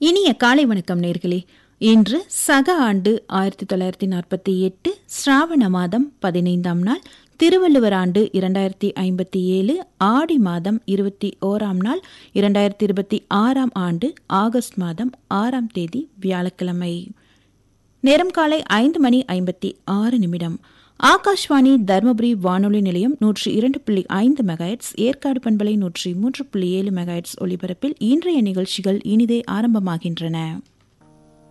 இனிய காலை வணக்கம் நேர்களே இன்று சக ஆண்டு ஆயிரத்தி தொள்ளாயிரத்தி நாற்பத்தி எட்டு ஸ்ராவண மாதம் பதினைந்தாம் நாள் திருவள்ளுவர் ஆண்டு இரண்டாயிரத்தி ஐம்பத்தி ஏழு ஆடி மாதம் இருபத்தி ஓராம் நாள் இரண்டாயிரத்தி இருபத்தி ஆறாம் ஆண்டு ஆகஸ்ட் மாதம் ஆறாம் தேதி வியாழக்கிழமை நேரம் காலை ஐந்து மணி ஐம்பத்தி ஆறு நிமிடம் ஆகாஷ்வாணி தருமபுரி வானொலி நிலையம் நூற்றி இரண்டு புள்ளி ஐந்து மெகாஹெட்ஸ் ஏற்காடு பண்பலை நூற்றி மூன்று புள்ளி ஏழு மெகாஹெட்ஸ் ஒலிபரப்பில் இன்றைய நிகழ்ச்சிகள் இனிதே ஆரம்பமாகின்றன